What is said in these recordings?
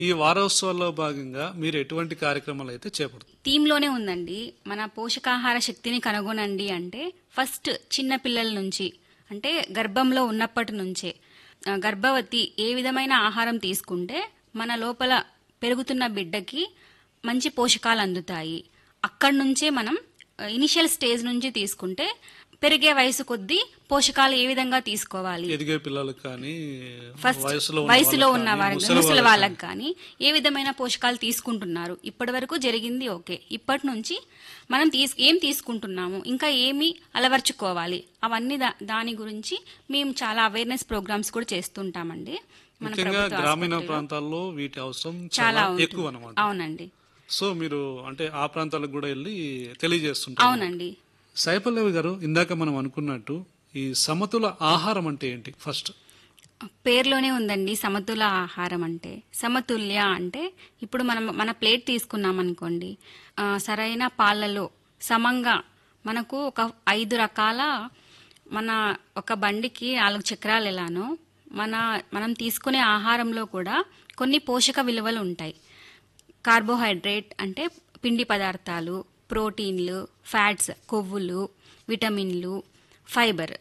ఈ వారోత్సవాల్లో భాగంగా మీరు ఎటువంటి కార్యక్రమాలు అయితే చేపడుతుంది థీమ్లోనే ఉందండి మన పోషకాహార శక్తిని కనుగొనండి అంటే ఫస్ట్ చిన్న పిల్లల నుంచి అంటే గర్భంలో ఉన్నప్పటి నుంచే ఆ, గర్భవతి ఏ విధమైన ఆహారం తీసుకుంటే మన లోపల పెరుగుతున్న బిడ్డకి మంచి పోషకాలు అందుతాయి అక్కడి నుంచే మనం ఇనిషియల్ స్టేజ్ నుంచి తీసుకుంటే పెరిగే వయసు కొద్దీ పోషకాలు ఏ విధంగా తీసుకోవాలి ఎదిగే పిల్లలకు కానీ ఫస్ట్ వయసులో ఉన్న వయసులో వాళ్ళకి ఉన్న కానీ, వారికి ముసలి ముసలి వాళ్ళకి వాళ్ళకి కానీ ఏ విధమైన పోషకాలు తీసుకుంటున్నారు ఇప్పటి వరకు జరిగింది ఓకే ఇప్పటి నుంచి మనం తీస్ ఏం తీసుకుంటున్నాము ఇంకా ఏమి అలవర్చుకోవాలి అవన్నీ దా- దాని గురించి మేము చాలా అవేర్నెస్ ప్రోగ్రామ్స్ కూడా చేస్తుంటామండి మన ముఖ్యంగా ప్రభుత్వ గ్రామీణ ఆసుపత్రిలో. ప్రాంతాల్లో వీటి అవసరం చాలా చాలా ఉంటుంది. ఎక్కువ అనమాట అవునండి సో మీరు అంటే ఆ ప్రాంతాలకు కూడా వెళ్ళి తెలియజేస్తుంటారు అవునండి సైపల్లవి గారు ఇందాక మనం అనుకున్నట్టు ఈ సమతుల ఆహారం అంటే ఏంటి ఫస్ట్ పేర్లోనే ఉందండి సమతుల ఆహారం అంటే సమతుల్య అంటే ఇప్పుడు మనం మన ప్లేట్ తీసుకున్నాం అనుకోండి ఆ, సరైన పాలలో సమంగా మనకు ఒక ఐదు రకాల మన ఒక బండికి నాలుగు చక్రాలు ఎలానో మన మనం తీసుకునే ఆహారంలో కూడా కొన్ని పోషక విలువలు ఉంటాయి కార్బోహైడ్రేట్ అంటే పిండి పదార్థాలు ప్రోటీన్లు ఫ్యాట్స్ కొవ్వులు విటమిన్లు ఫైబర్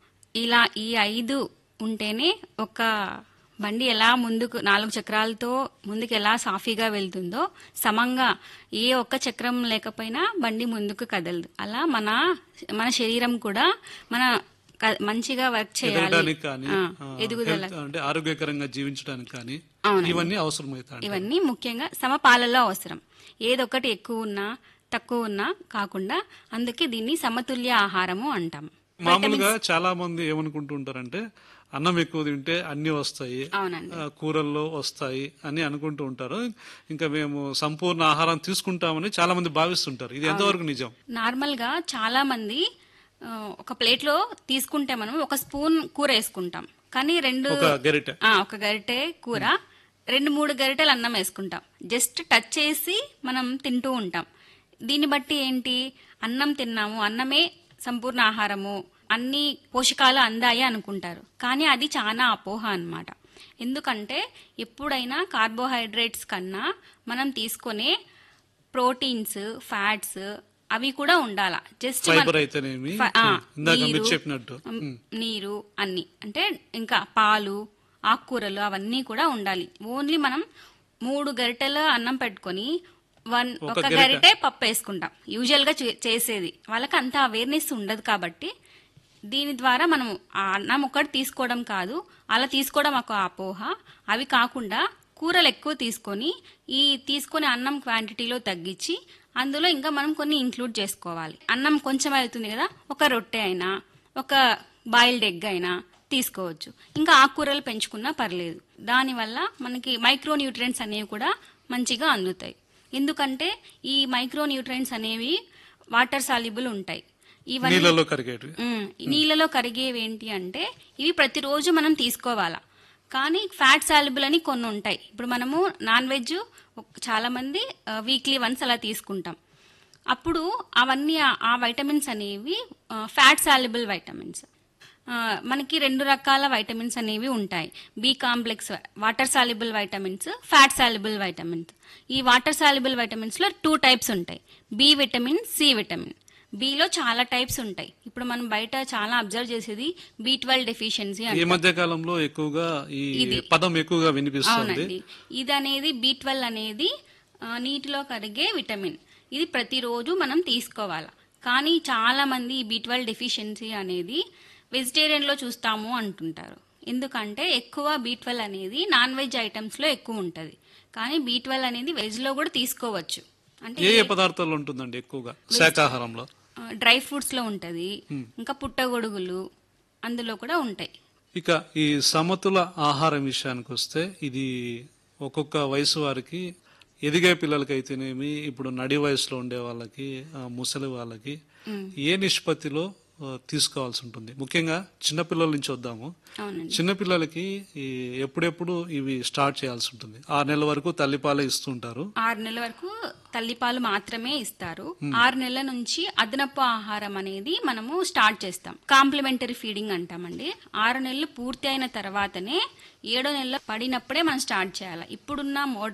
ఇలా ఈ ఐదు ఉంటేనే ఒక బండి ఎలా ముందుకు నాలుగు చక్రాలతో ముందుకు ఎలా సాఫీగా వెళ్తుందో సమంగా ఏ ఒక్క చక్రం లేకపోయినా బండి ముందుకు కదలదు అలా మన మన శరీరం కూడా మన క- మంచిగా వర్క్ చేయాలి ఎదగడానికి కానీ ఆ, ఆ, ఎదుగుదల health అంటే ఆరోగ్యకరంగా జీవించడానికి కానీ అవునండి. ఇవన్నీ అవసరమవుతాయి ఇవన్నీ ముఖ్యంగా సమపాలలో అవసరం ఏదొకటి ఎక్కువ ఉన్నా తక్కువ ఉన్నా కాకుండా అందుకే దీన్ని సమతుల్య ఆహారము అంటాం మామూలుగా చాలా మంది ఏమనుకుంటూ ఉంటారంటే అన్నం ఎక్కువ తింటే అన్ని వస్తాయి అవునండి ఆ, కూరల్లో వస్తాయి అని అనుకుంటూ ఉంటారు ఇంకా మేము సంపూర్ణ ఆహారం తీసుకుంటామని చాలా మంది భావిస్తుంటారు ఇది ఎంతవరకు నిజం నార్మల్ గా చాలా మంది ఆ, ఒక ప్లేట్ లో తీసుకుంటే మనం ఒక స్పూన్ కూర వేసుకుంటాం కానీ రెండు ఒక గరిటె ఆ, ఒక గరిటె కూర రెండు మూడు గరిటెలు అన్నం వేసుకుంటాం జస్ట్ టచ్ చేసి మనం తింటూ ఉంటాం దీన్ని బట్టి ఏంటి అన్నం తిన్నాము అన్నమే సంపూర్ణ ఆహారము అన్ని పోషకాలు అందాయి అనుకుంటారు కానీ అది చాలా అపోహ అన్నమాట ఎందుకంటే ఎప్పుడైనా కార్బోహైడ్రేట్స్ కన్నా మనం తీసుకునే ప్రోటీన్స్ ఫ్యాట్స్ అవి కూడా ఉండాల జస్ట్ మన- ఫైబర్ అయితేనేమి ఫ- ఆ, ఇందాక మీరు నీరు, చెప్పినట్టు ఉమ్, నీరు అన్ని అంటే ఇంకా పాలు ఆకుకూరలు అవన్నీ కూడా ఉండాలి ఓన్లీ మనం మూడు గరిటెల అన్నం పెట్టుకొని వన్ ఒక ఒక గరిటె. గరిటె పప్పు వేసుకుంటాం యూజువల్ గా చే- చేసేది వాళ్ళకి అంత అవేర్నెస్ ఉండదు కాబట్టి దీని ద్వారా మనం ఆ అన్నం ఒకటి తీసుకోవడం కాదు అలా తీసుకోవడం ఒక అపోహ అవి కాకుండా కూరలు ఎక్కువ తీసుకొని ఈ తీసుకునే అన్నం క్వాంటిటీలో తగ్గించి అందులో ఇంకా మనం కొన్ని ఇంక్లూడ్ చేసుకోవాలి అన్నం కొంచెం అవుతుంది కదా ఒక రొట్టె అయినా ఒక బాయిల్డ్ ఎగ్ అయినా తీసుకోవచ్చు ఇంకా ఆకుకూరలు పెంచుకున్నా పర్లేదు దానివల్ల మనకి మైక్రో న్యూట్రియంట్స్ అనేవి కూడా మంచిగా అందుతాయి ఎందుకంటే ఈ మైక్రో న్యూట్రియంట్స్ అనేవి వాటర్ సాల్యుబుల్ ఉంటాయి ఇవన్నీ నీళ్ళలో కరిగేటివి ఉమ్, నీళ్ళలో కరిగేవి ఏంటి అంటే ఇవి ప్రతిరోజు మనం తీసుకోవాలా కానీ ఫ్యాట్ సాల్యుబుల్ అని కొన్ని ఉంటాయి ఇప్పుడు మనము నాన్ వెజ్ చాలా మంది వీక్లీ వన్స్ అలా తీసుకుంటాం అప్పుడు అవన్నీ ఆ- ఆ వైటమిన్స్ అనేవి ఫ్యాట్ సాల్యుబుల్ వైటమిన్స్ ఆ, మనకి రెండు రకాల వైటమిన్స్ అనేవి ఉంటాయి B complex water soluble vitamins fat soluble vitamins ఈ వాటర్ సాల్యుబుల్ వైటమిన్స్ లో టూ టైప్స్ ఉంటాయి బి విటమిన్ సి విటమిన్ బిలో చాలా టైప్స్ ఉంటాయి ఇప్పుడు మనం బయట చాలా అబ్జర్వ్ చేసేది బి ట్వెల్వ్ డెఫిషియన్సీ ఈ మధ్య కాలంలో ఎక్కువగా ఈ పదం ఎక్కువగా వినిపిస్తుంది అవునండి ఇది అనేది బి ట్వెల్వ్ అనేది ఆ, నీటిలో కరిగే విటమిన్ ఇది ప్రతిరోజు మనం తీసుకోవాలి కానీ చాలా మంది ఈ బి ట్వెల్వ్ డెఫిషియన్సీ అనేది వెజిటేరియన్లో చూస్తాము అంటుంటారు ఎందుకంటే ఎక్కువ బి ట్వెల్వ్ అనేది నాన్ వెజ్ ఐటమ్స్లో ఎక్కువ ఉంటుంది కానీ బి ట్వెల్వ్ అనేది వెజ్లో కూడా తీసుకోవచ్చు అంటే ఏ ఏ పదార్థాలు ఉంటుందండి ఎక్కువగా శాకాహారంలో డ్రై ఫ్రూట్స్లో ఉంటుంది ఇంకా పుట్టగొడుగులు అందులో కూడా ఉంటాయి ఇక ఈ సమతుల ఆహారం విషయానికి వస్తే ఇది ఒక్కొక్క వయసు వారికి ఎదిగే పిల్లలకైతేనేమి ఇప్పుడు నడి వయసులో ఉండే వాళ్ళకి ఆ, ముసలి వాళ్ళకి ఏ నిష్పత్తిలో ఆ, తీసుకోవాల్సి ఉంటుంది ముఖ్యంగా చిన్నపిల్లల నుంచి వద్దాము అవునండి చిన్నపిల్లలకి ఈ ఎప్పుడెప్పుడు ఇవి స్టార్ట్ చేయాల్సి ఉంటుంది ఆరు నెలల వరకు తల్లిపాలే ఇస్తుంటారు ఆరు నెలల వరకు తల్లిపాలు మాత్రమే ఇస్తారు ఆరు నెలల నుంచి అదనపు ఆహారం అనేది మనము స్టార్ట్ చేస్తాం కాంప్లిమెంటరీ ఫీడింగ్ అంటామండి ఆరు నెలలు పూర్తి అయిన తర్వాతనే ఏడో నెలలు పడినప్పుడే మనం స్టార్ట్ చేయాలి ఇప్పుడున్న మోడ్